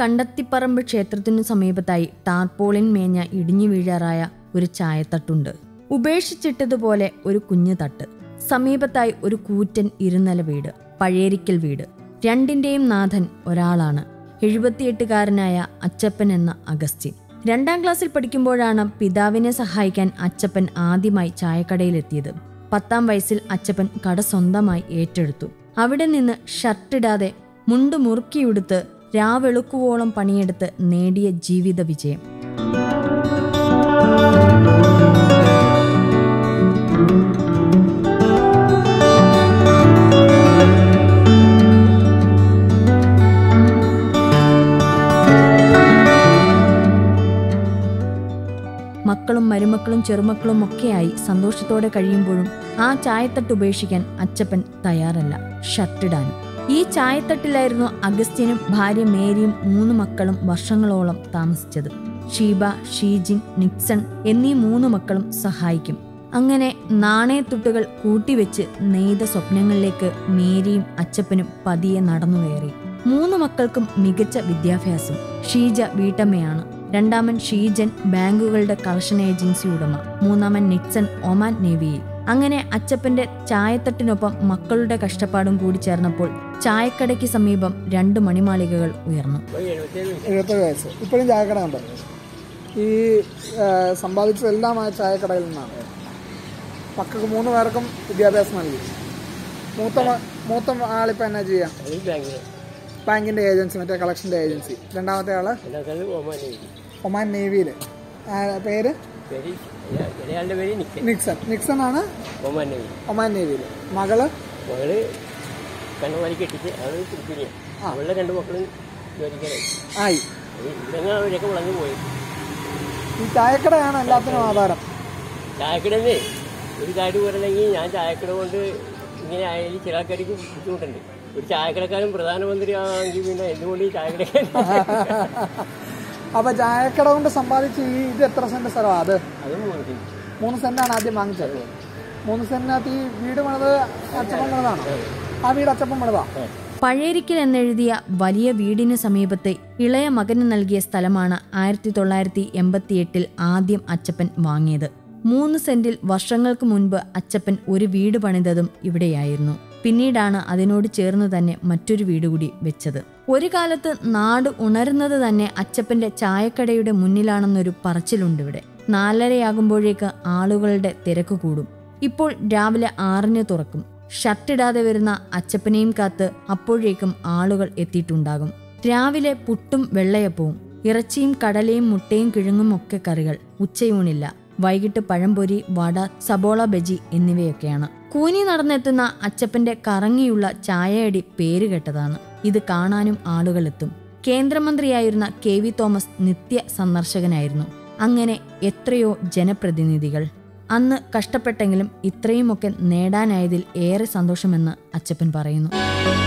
കണ്ടത്തിപ്പറമ്പ് ക്ഷേത്രത്തിനു സമീപത്തായി ടാർപോളിൻ മേഞ്ഞ ഇടിഞ്ഞു വീഴാറായ ഒരു ചായത്തട്ടുണ്ട് ഉപേക്ഷിച്ചിട്ടതുപോലെ ഒരു കുഞ്ഞു തട്ട് സമീപത്തായി ഒരു കൂറ്റൻ ഇരുനില വീട് പഴേരിക്കൽ വീട് രണ്ടിന്റെയും നാഥൻ ഒരാളാണ് എഴുപത്തിയെട്ടുകാരനായ അച്ചപ്പൻ എന്ന അഗസ്റ്റിൻ രണ്ടാം ക്ലാസ്സിൽ പഠിക്കുമ്പോഴാണ് പിതാവിനെ സഹായിക്കാൻ അച്ചപ്പൻ ആദ്യമായി ചായക്കടയിലെത്തിയത് പത്താം വയസ്സിൽ അച്ചപ്പൻ കട സ്വന്തമായി ഏറ്റെടുത്തു അവിടെ നിന്ന് ഷർട്ടിടാതെ മുണ്ട് മുറുക്കിയുടുത്ത് രാവെളുക്കുവോളം പണിയെടുത്ത് നേടിയ ജീവിത വിജയം മക്കളും മരുമക്കളും ചെറുമക്കളും ഒക്കെയായി സന്തോഷത്തോടെ കഴിയുമ്പോഴും ആ ചായത്തട്ട് ഉപേക്ഷിക്കാൻ അച്ചപ്പൻ തയ്യാറല്ല ഷർട്ടിടാനും ഈ ചായത്തട്ടിലായിരുന്നു അഗസ്ത്യനും ഭാര്യ മേരിയും മൂന്ന് മക്കളും വർഷങ്ങളോളം താമസിച്ചത് ഷീബ ഷീജിൻ നിക്സൺ എന്നീ മൂന്ന് മക്കളും സഹായിക്കും അങ്ങനെ നാണയത്തുട്ടുകൾ കൂട്ടിവെച്ച് നെയ്ത സ്വപ്നങ്ങളിലേക്ക് മേരിയും അച്ചപ്പനും പതിയെ നടന്നു കയറി മൂന്ന് മക്കൾക്കും മികച്ച വിദ്യാഭ്യാസം ഷീജ വീട്ടമ്മയാണ് രണ്ടാമൻ ഷീജൻ ബാങ്കുകളുടെ കളക്ഷൻ ഏജൻസി ഉടമ മൂന്നാമൻ നിക്സൺ ഒമാൻ നേവിയിൽ അങ്ങനെ അച്ചപ്പന്റെ ചായത്തട്ടിനൊപ്പം മക്കളുടെ കഷ്ടപ്പാടും കൂടി ചേർന്നപ്പോൾ ചായക്കടയ്ക്ക് സമീപം രണ്ട് മണിമാളികകൾ ഉയർന്നു എഴുപത്തേഴ് വയസ്സ് ഇപ്പോഴും ചായക്കട ഉണ്ട് ഈ ആ, സമ്പാദിച്ചതെല്ലാം ആ ചായക്കടയിൽ നിന്നാണ് മക്കൾക്ക് മൂന്ന് പേർക്കും വിദ്യാഭ്യാസം നൽകി മൂത്ത മ- മൂത്ത ആളിപ്പോൾ എന്നാ ചെയ്യാം ബാങ്കിന്റെ ഏജൻസി മറ്റേ കളക്ഷന്റെ ഏജൻസി രണ്ടാമത്തെ ആള് ഒമാൻ നേവിയിൽ പേര് ഒരാളുടെ പേര് നിക്കൻ നിക്സൺ നിക്സൺ ആണ് ഒമാൻ നബി ഒമാൻ നേവിയിൽ മകള് മകള് കണ്ണുമാരി കെട്ടിച്ച് അവള് തിരുപ്പിനിയ അവളുടെ രണ്ട് മക്കളും ജോലിക്കാരായി ആയി ഇതങ്ങ് അവരൊക്കെ വളർന്നു പോയി ഈ ചായക്കടയാണ് എല്ലാത്തിനും ആധാരം ചായക്കടന്നേ ഒരു കാര്യം പറയണമെങ്കിൽ ഞാൻ ചായക്കട കൊണ്ട് ഇങ്ങനെ ആയാലും ചില ആൾക്കാർക്ക് ബുദ്ധിമുട്ടുണ്ട് ഒരു ചായക്കടക്കാരൻ പ്രധാനമന്ത്രി ആണെങ്കിൽ പിന്നെ എന്തുകൊണ്ട് ഈ ചായക്കടക്കാരൻ അപ്പൊ ചായക്കട കൊണ്ട് സമ്പാദിച്ച ഈ ഇത് എത്ര സെന്റ് സ്ഥലമാണ് അത് അതും മോശം. മൂന്ന് സെന്റാണ് ആദ്യം വാങ്ങിച്ചത് മൂന്ന് സെന്റിനകത്ത് ഈ വീട് പണിത് അച്ചപ്പം പണിതാണോ ആ വീട് അച്ചപ്പം പണിതാ പഴയരിക്കൽ എന്നെഴുതിയ വലിയ വീടിന് സമീപത്തെ ഇളയ മകന് നൽകിയ സ്ഥലമാണ് ആയിരത്തി തൊള്ളായിരത്തി എൺപത്തിയെട്ടിൽ ആദ്യം അച്ചപ്പൻ വാങ്ങിയത് മൂന്ന് സെന്റിൽ വർഷങ്ങൾക്ക് മുൻപ് അച്ചപ്പൻ ഒരു വീട് പണിതതും ഇവിടെയായിരുന്നു പിന്നീടാണ് അതിനോട് ചേർന്ന് തന്നെ മറ്റൊരു വീട് കൂടി വെച്ചത് ഒരു കാലത്ത് നാട് ഉണരുന്നത് തന്നെ അച്ചപ്പന്റെ ചായക്കടയുടെ മുന്നിലാണെന്നൊരു പറച്ചിലുണ്ട് ഇവിടെ നാലരയാകുമ്പോഴേക്ക് ആളുകളുടെ തിരക്ക് കൂടും ഇപ്പോൾ രാവിലെ ആറിന് തുറക്കും ഷർട്ടിടാതെ വരുന്ന അച്ചപ്പനെയും കാത്ത് അപ്പോഴേക്കും ആളുകൾ എത്തിയിട്ടുണ്ടാകും രാവിലെ പുട്ടും വെള്ളയപ്പവും ഇറച്ചിയും കടലയും മുട്ടയും കിഴങ്ങും ഒക്കെ കറികൾ ഉച്ചയൂണില്ല വൈകിട്ട് പഴംപൊരി വട സബോള ബജി എന്നിവയൊക്കെയാണ് കൂനി നടന്നെത്തുന്ന അച്ചപ്പന്റെ കറങ്ങിയുള്ള ചായയടി പേരുകെട്ടതാണ് ഇത് കാണാനും ആളുകൾ എത്തും കേന്ദ്രമന്ത്രിയായിരുന്ന കെ വി തോമസ് നിത്യ സന്ദർശകനായിരുന്നു അങ്ങനെ എത്രയോ ജനപ്രതിനിധികൾ അന്ന് കഷ്ടപ്പെട്ടെങ്കിലും ഇത്രയുമൊക്കെ നേടാനായതിൽ ഏറെ സന്തോഷമെന്ന് അച്ചപ്പൻ പറയുന്നു